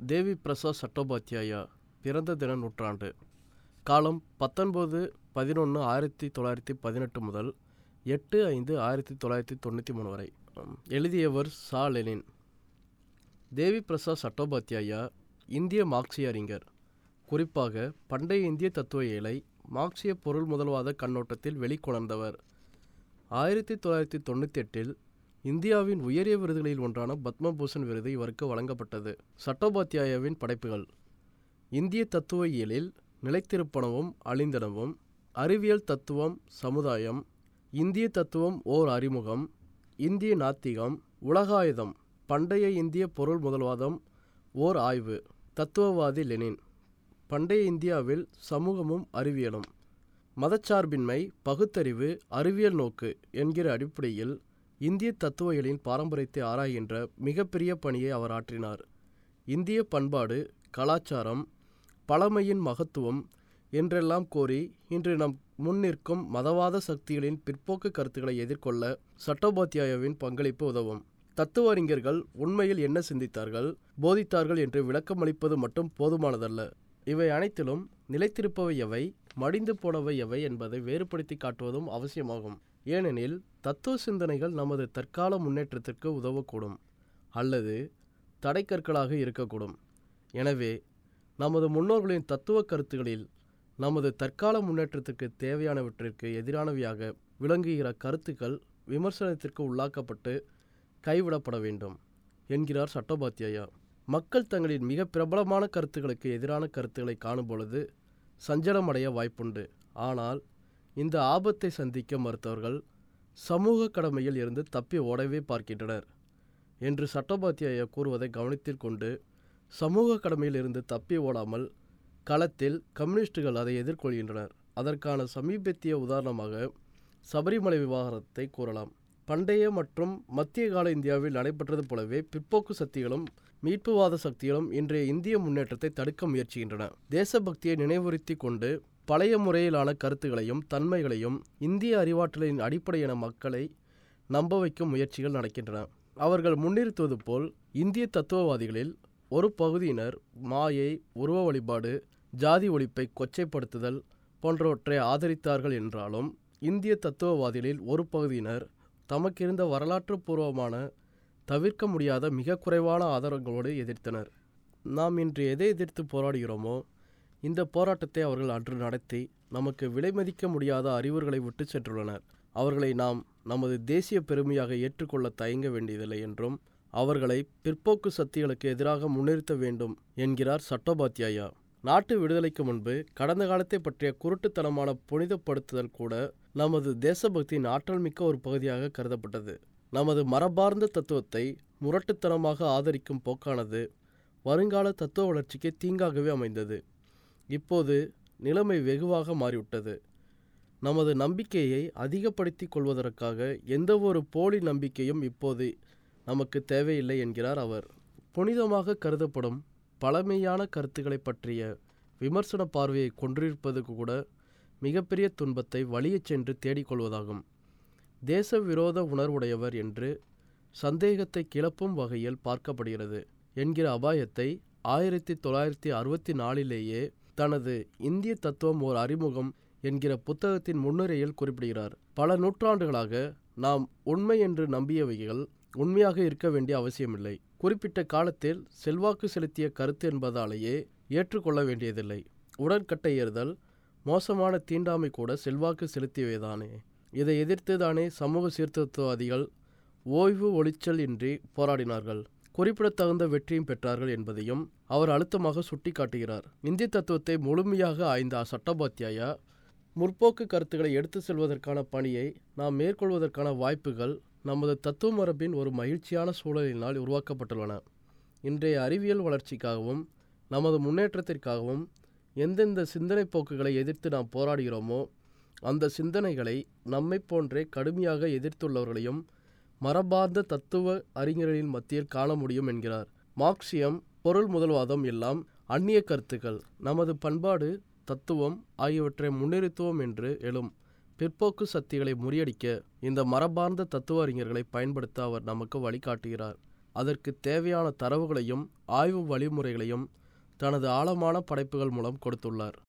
தேவி பிரசாத் சட்டோபாத்யாயா பிறந்த தின நூற்றாண்டு காலம் பத்தொன்பது பதினொன்று ஆயிரத்தி தொள்ளாயிரத்தி பதினெட்டு முதல் எட்டு ஐந்து ஆயிரத்தி தொள்ளாயிரத்தி தொண்ணூற்றி மூணு வரை உம், எழுதியவர் சா லெனின் தேவி பிரசாத் சட்டோபாத்யாயா இந்திய மார்க்சிய அறிஞர் குறிப்பாக பண்டைய இந்திய தத்துவ இயலை மார்க்சிய பொருள் முதல்வாத கண்ணோட்டத்தில் வெளிக்கொணர்ந்தவர் ஆயிரத்தி தொள்ளாயிரத்தி தொண்ணூற்றி எட்டில் இந்தியாவின் உயரிய விருதுகளில் ஒன்றான பத்மபூஷன் விருது இவருக்கு வழங்கப்பட்டது சட்டோபாத்யாயாவின் படைப்புகள் இந்திய தத்துவ இயலில் நிலைத்திருப்பனவும் அழிந்தனவும் அறிவியல் தத்துவம் சமுதாயம் இந்திய தத்துவம் ஓர் அறிமுகம் இந்திய நாத்திகம் உலகாயுதம் பண்டைய இந்திய பொருள் முதல்வாதம் ஓர் ஆய்வு தத்துவவாதி லெனின் பண்டைய இந்தியாவில் சமூகமும் அறிவியலும் மதச்சார்பின்மை பகுத்தறிவு அறிவியல் நோக்கு என்கிற அடிப்படையில் இந்திய தத்துவங்களின் பாரம்பரியத்தை ஆராய்கின்ற மிகப்பெரிய பணியை அவர் ஆற்றினார் இந்திய பண்பாடு கலாச்சாரம் பழமையின் மகத்துவம் என்றெல்லாம் கோரி இன்று நம் முன்னிற்கும் மதவாத சக்திகளின் பிற்போக்கு கருத்துக்களை எதிர்கொள்ள சட்டோபாத்யாயாவின் பங்களிப்பு உதவும் தத்துவ அறிஞர்கள் உண்மையில் என்ன சிந்தித்தார்கள் போதித்தார்கள் என்று விளக்கமளிப்பது மட்டும் போதுமானதல்ல இவை அனைத்திலும் நிலைத்திருப்பவை எவை மடிந்து போனவை எவை என்பதை வேறுபடுத்தி காட்டுவதும் அவசியமாகும் ஏனெனில் தத்துவ சிந்தனைகள் நமது தற்கால முன்னேற்றத்திற்கு உதவக்கூடும் அல்லது தடைக்கற்களாக இருக்கக்கூடும் எனவே நமது முன்னோர்களின் தத்துவ கருத்துகளில் நமது தற்கால முன்னேற்றத்திற்கு தேவையானவற்றிற்கு எதிரானவையாக விளங்குகிற கருத்துக்கள் விமர்சனத்திற்கு உள்ளாக்கப்பட்டு கைவிடப்பட வேண்டும் என்கிறார் சட்டோபாத்யாயா மக்கள் தங்களின் மிக பிரபலமான கருத்துக்களுக்கு எதிரான கருத்துக்களை காணும் பொழுது சஞ்சலமடைய வாய்ப்புண்டு ஆனால் இந்த ஆபத்தை சந்திக்க மறுத்தவர்கள் சமூக கடமையில் இருந்து தப்பி ஓடவே பார்க்கின்றனர் என்று சட்டோபாத்யாயா கூறுவதை கவனத்தில் கொண்டு சமூக கடமையில் இருந்து தப்பி ஓடாமல் களத்தில் கம்யூனிஸ்டுகள் அதை எதிர்கொள்கின்றனர் அதற்கான சமீபத்திய உதாரணமாக சபரிமலை விவகாரத்தை கூறலாம் பண்டைய மற்றும் மத்திய கால இந்தியாவில் நடைபெற்றது போலவே பிற்போக்கு சக்திகளும் மீட்புவாத சக்திகளும் இன்றைய இந்திய முன்னேற்றத்தை தடுக்க முயற்சிக்கின்றன தேசபக்தியை நினைவுறுத்தி கொண்டு பழைய முறையிலான கருத்துகளையும் தன்மைகளையும் இந்திய அறிவாற்றலின் அடிப்படை என மக்களை நம்ப வைக்கும் முயற்சிகள் நடக்கின்றன அவர்கள் முன்னிறுத்துவது போல் இந்திய தத்துவவாதிகளில் ஒரு பகுதியினர் மாயை உருவ வழிபாடு ஜாதி ஒழிப்பை கொச்சைப்படுத்துதல் போன்றவற்றை ஆதரித்தார்கள் என்றாலும் இந்திய தத்துவவாதிகளில் ஒரு பகுதியினர் தமக்கிருந்த வரலாற்று பூர்வமான தவிர்க்க முடியாத மிக குறைவான ஆதாரங்களோடு எதிர்த்தனர் நாம் இன்று எதை எதிர்த்து போராடுகிறோமோ இந்த போராட்டத்தை அவர்கள் அன்று நடத்தி நமக்கு விலைமதிக்க முடியாத அறிவுரைகளை விட்டு சென்றுள்ளனர் அவர்களை நாம் நமது தேசிய பெருமையாக ஏற்றுக்கொள்ள தயங்க வேண்டியதில்லை என்றும் அவர்களை பிற்போக்கு சக்திகளுக்கு எதிராக முன்னிறுத்த வேண்டும் என்கிறார் சட்டோபாத்யாயா நாட்டு விடுதலைக்கு முன்பு கடந்த காலத்தை பற்றிய குருட்டுத்தனமான புனிதப்படுத்துதல் கூட நமது தேசபக்தியின் ஆற்றல் மிக்க ஒரு பகுதியாக கருதப்பட்டது நமது மரபார்ந்த தத்துவத்தை முரட்டுத்தனமாக ஆதரிக்கும் போக்கானது வருங்கால தத்துவ வளர்ச்சிக்கு தீங்காகவே அமைந்தது இப்போது நிலைமை வெகுவாக மாறிவிட்டது நமது நம்பிக்கையை அதிகப்படுத்தி கொள்வதற்காக எந்தவொரு போலி நம்பிக்கையும் இப்போது நமக்கு தேவையில்லை என்கிறார் அவர் புனிதமாக கருதப்படும் பழமையான கருத்துக்களை பற்றிய விமர்சன பார்வையை கொண்டிருப்பது கூட மிகப்பெரிய துன்பத்தை வழியச் சென்று தேடிக்கொள்வதாகும் தேச விரோத உணர்வுடையவர் என்று சந்தேகத்தை கிளப்பும் வகையில் பார்க்கப்படுகிறது என்கிற அபாயத்தை ஆயிரத்தி தொள்ளாயிரத்தி அறுபத்தி நாலிலேயே தனது இந்திய தத்துவம் ஓர் அறிமுகம் என்கிற புத்தகத்தின் முன்னுரையில் குறிப்பிடுகிறார் பல நூற்றாண்டுகளாக நாம் உண்மை என்று நம்பியவைகள் உண்மையாக இருக்க வேண்டிய அவசியமில்லை குறிப்பிட்ட காலத்தில் செல்வாக்கு செலுத்திய கருத்து என்பதாலேயே ஏற்றுக்கொள்ள வேண்டியதில்லை உடன்கட்டை ஏறுதல் மோசமான தீண்டாமை கூட செல்வாக்கு செலுத்தியவைதானே இதை எதிர்த்து தானே சமூக சீர்திருத்தவாதிகள் ஓய்வு ஒளிச்சல் இன்றி போராடினார்கள் குறிப்பிடத்தகுந்த வெற்றியும் பெற்றார்கள் என்பதையும் அவர் அழுத்தமாக சுட்டிக்காட்டுகிறார் இந்திய தத்துவத்தை முழுமையாக ஆய்ந்த சட்டோபாத்யாயா முற்போக்கு கருத்துக்களை எடுத்து செல்வதற்கான பணியை நாம் மேற்கொள்வதற்கான வாய்ப்புகள் நமது தத்துவ மரபின் ஒரு மகிழ்ச்சியான சூழலினால் உருவாக்கப்பட்டுள்ளன இன்றைய அறிவியல் வளர்ச்சிக்காகவும் நமது முன்னேற்றத்திற்காகவும் எந்தெந்த சிந்தனை போக்குகளை எதிர்த்து நாம் போராடுகிறோமோ அந்த சிந்தனைகளை நம்மை போன்றே கடுமையாக எதிர்த்துள்ளவர்களையும் மரபார்ந்த தத்துவ அறிஞர்களின் மத்தியில் காண முடியும் என்கிறார் மார்க்சியம் பொருள் முதல்வாதம் எல்லாம் அந்நிய கருத்துக்கள் நமது பண்பாடு தத்துவம் ஆகியவற்றை முன்னிறுத்துவோம் என்று எழும் பிற்போக்கு சக்திகளை முறியடிக்க இந்த மரபார்ந்த தத்துவ அறிஞர்களை பயன்படுத்த அவர் நமக்கு வழிகாட்டுகிறார் அதற்கு தேவையான தரவுகளையும் ஆய்வு வழிமுறைகளையும் தனது ஆழமான படைப்புகள் மூலம் கொடுத்துள்ளார்